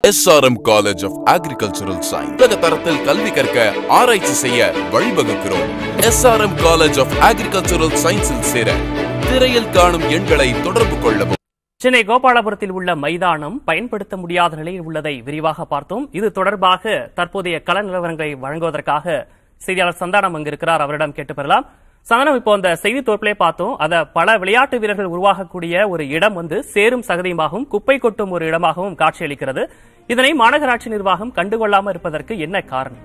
SRM college of agricultural science உலக தரத்தில் கல்வி கற்க ஆராய்ச்சி செய்ய வழிவகுக்கிறோம் எஸ்ஆர்எம் காலேஜ் ஆஃப் அக்ரிகல்ச்சரல் சயின்ஸில் சேர திரையில் காணும் எண்களை தொடர்பு கொள்ளவும் சென்னை கோபாலபுரத்தில் உள்ள மைதானம் பயன்படுத்த முடியாத நிலையில் உள்ளதை விரிவாக பார்த்தோம் இது தொடர்பாக தற்போதைய கள நிலவரங்களை வழங்குவதற்காக செய்தியாளர் சந்தானம் அங்கு இருக்கிறார் அவரிடம் கேட்டு பெறலாம் சந்தானம் இப்போ அந்த செய்தி தொகுப்பிலே பார்த்தோம் அத பல விளையாட்டு வீரர்கள் உருவாகக்கூடிய ஒரு இடம் வந்து சேரும் சகதியுமாகவும் குப்பை கொட்டும் ஒரு இடமாகவும் காட்சியளிக்கிறது இதனை மாநகராட்சி நிர்வாகம் கண்டுகொள்ளாமல் இருப்பதற்கு என்ன காரணம்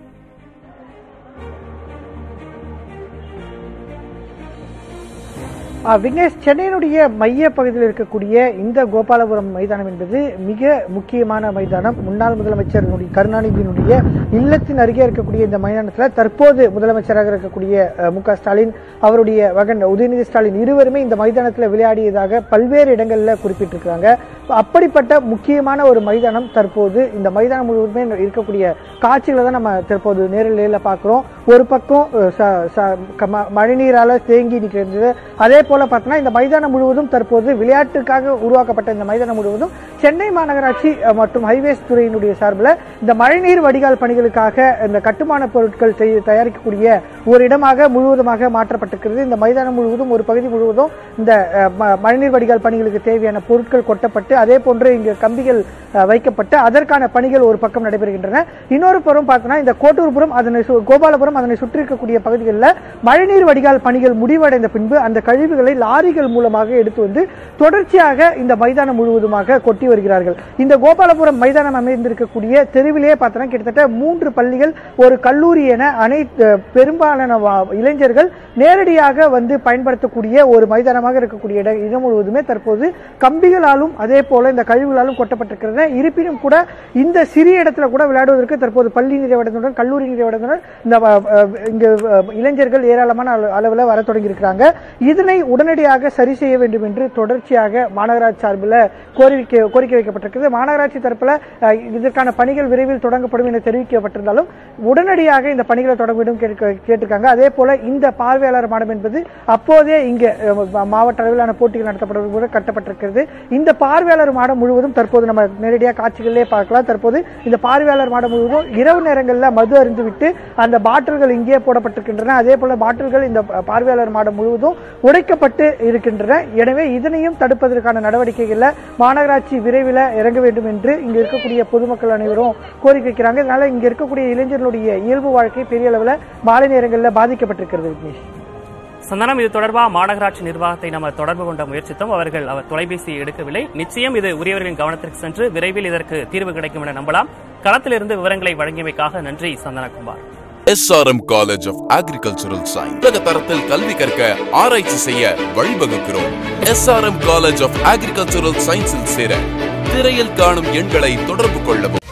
ஆ, விக்னேஷ் சென்னையினுடைய மைய பகுதியில் இருக்கக்கூடிய இந்த கோபாலபுரம் மைதானம் என்பது மிக முக்கியமான மைதானம் முன்னாள் முதலமைச்சர் கருணாநிதியினுடைய இல்லத்தின் அருகே இருக்கக்கூடிய இந்த மைதானத்தில் தற்போது முதலமைச்சராக இருக்கக்கூடிய அ, மு க ஸ்டாலின் அவருடைய மகன் உதயநிதி ஸ்டாலின் இருவருமே இந்த மைதானத்தில் விளையாடியதாக பல்வேறு இடங்களில் குறிப்பிட்டிருக்கிறாங்க அப்படிப்பட்ட முக்கியமான ஒரு மைதானம் தற்போது இந்த மைதானம் முழுவதுமே இருக்கக்கூடிய காட்சிகளை தான் நம்ம தற்போது நேரில் பார்க்கிறோம் ஒரு பக்கம் அ, ச- ச- க- ம- மழைநீரால தேங்கி நிற்கிறது அதே போல பார்த்தோம்னா இந்த மைதானம் முழுவதும் தற்போது விளையாட்டுக்காக உருவாக்கப்பட்ட இந்த மைதானம் முழுவதும் சென்னை மாநகராட்சி அ, மற்றும் ஹைவேஸ் துறையினுடைய சார்பில் இந்த மழைநீர் வடிகால் பணிகளுக்காக இந்த கட்டுமான பொருட்கள் செய்ய தயாரிக்கக்கூடிய ஒரு இடமாக முழுவதுமாக மாற்றப்பட்டிருக்கிறது இந்த மைதானம் முழுவதும் ஒரு பகுதி முழுவதும் இந்த அ, ம- மழைநீர் வடிகால் பணிகளுக்கு தேவையான பொருட்கள் கொட்டப்பட்டு அதே போன்று இங்கு கம்பிகள் அ, வைக்கப்பட்டு அதற்கான பணிகள் ஒரு பக்கம் நடைபெறுகின்றன இன்னொரு புறம் பார்த்தோம்னா இந்த கோட்டூர்புரம் அதனை சு- கோபாலபுரம் அதனை சுற்றி இருக்கக்கூடிய பகுதிகளில் மழைநீர் வடிகால் பணிகள் முடிவடைந்த பின்பு அந்த கழிவுகளை லாரிகள் மூலமாக எடுத்து வந்து தொடர்ச்சியாக இந்த மைதானம் முழுவதுமாக கொட்டி வருகிறார்கள் இந்த கோபாலபுரம் மைதானம் அமைந்திருக்கக்கூடிய தெருவிலேயே பார்த்தோம்னா கிட்டத்தட்ட மூன்று பள்ளிகள் ஒரு கல்லூரி என அனைத்து பெரும்பாலான வா- இளைஞர்கள் நேரடியாக வந்து பயன்படுத்தக்கூடிய ஒரு மைதானமாக இருக்கக்கூடிய இடம் இடம் முழுவதுமே தற்போது கம்பிகளாலும் அதே போல இந்த கழிவுகளாலும் கொட்டப்பட்டிருக்கிறது இருப்பினும் கூட இந்த சிறிய இடத்துல கூட விளையாடுவதற்கு தற்போது பள்ளி நிறைவடைந்துடன் கல்லூரி நிறைவடைந்துடன் இந்த வ- அஹ் இங்கு அஹ், இளைஞர்கள் ஏராளமான அள- அளவுல வர தொடங்கி இருக்கிறாங்க இதனை உடனடியாக சரி செய்ய வேண்டும் என்று தொடர்ச்சியாக மாநகராட்சி சார்பில் கோரிக்கை கோரிக்கை வைக்கப்பட்டிருக்கிறது மாநகராட்சி தரப்புல அஹ், இதற்கான பணிகள் விரைவில் தொடங்கப்படும் என தெரிவிக்கப்பட்டிருந்தாலும் உடனடியாக இந்த பணிகளை தொடங்க வேண்டும் கேட்க- கேட்டிருக்காங்க அதே போல இந்த பார்வையாளர் மாடம் என்பது அப்போதே இங்க அஹ், மாவட்ட அளவிலான போட்டிகள் நடத்தப்படுவது கூட கட்டப்பட்டிருக்கிறது இந்த பார்வையாளர் மாடம் முழுவதும் தற்போது நம்ம நேரடியாக காட்சிகளிலே பார்க்கலாம் தற்போது இந்த பார்வையாளர் மாடம் முழுவதும் இரவு நேரங்களில் மது அருந்து விட்டு அந்த பாட்டில்கள் இங்கே போடப்பட்டிருக்கின்றன அதே போல பாட்டில்கள் இந்த பார்வையாளர் மாடம் முழுவதும் உடைக்கப்பட்டு இருக்கின்றன எனவே இதனையும் தடுப்பதற்கான நடவடிக்கைகளில் மாநகராட்சி விரைவில் இறங்க வேண்டும் என்று இங்க இருக்கக்கூடிய பொதுமக்கள் அனைவரும் கோரிக்கை வைக்கிறாங்க இதனால இங்க இருக்கக்கூடிய இளைஞர்களுடைய இயல்பு வாழ்க்கை பெரிய அளவில் மாலை நேரங்களில் பாதிக்கப்பட்டிருக்கிறது விக்னேஷ் சந்தானம் இது தொடர்பாக மாநகராட்சி நிர்வாகத்தை நம்ம தொடர்பு கொண்ட முயற்சித்தோம் அவர்கள் அவர் தொலைபேசி எடுக்கவில்லை நிச்சயம் இது உரியவர்களின் கவனத்திற்கு சென்று விரைவில் இதற்கு தீர்வு கிடைக்கும் என நம்பலாம் களத்திலிருந்து விவரங்களை வழங்கியமைக்காக நன்றி Santhanakumar SRM college of agricultural science உலக தரத்தில் கல்வி கற்க ஆராய்ச்சி செய்ய வழிவகுக்கிறோம் எஸ்ஆர்எம் காலேஜ் ஆஃப் அக்ரிகல்ச்சரல் சயின்ஸில் சேர திரையில் காணும் எண்களை தொடர்பு கொள்ளவும்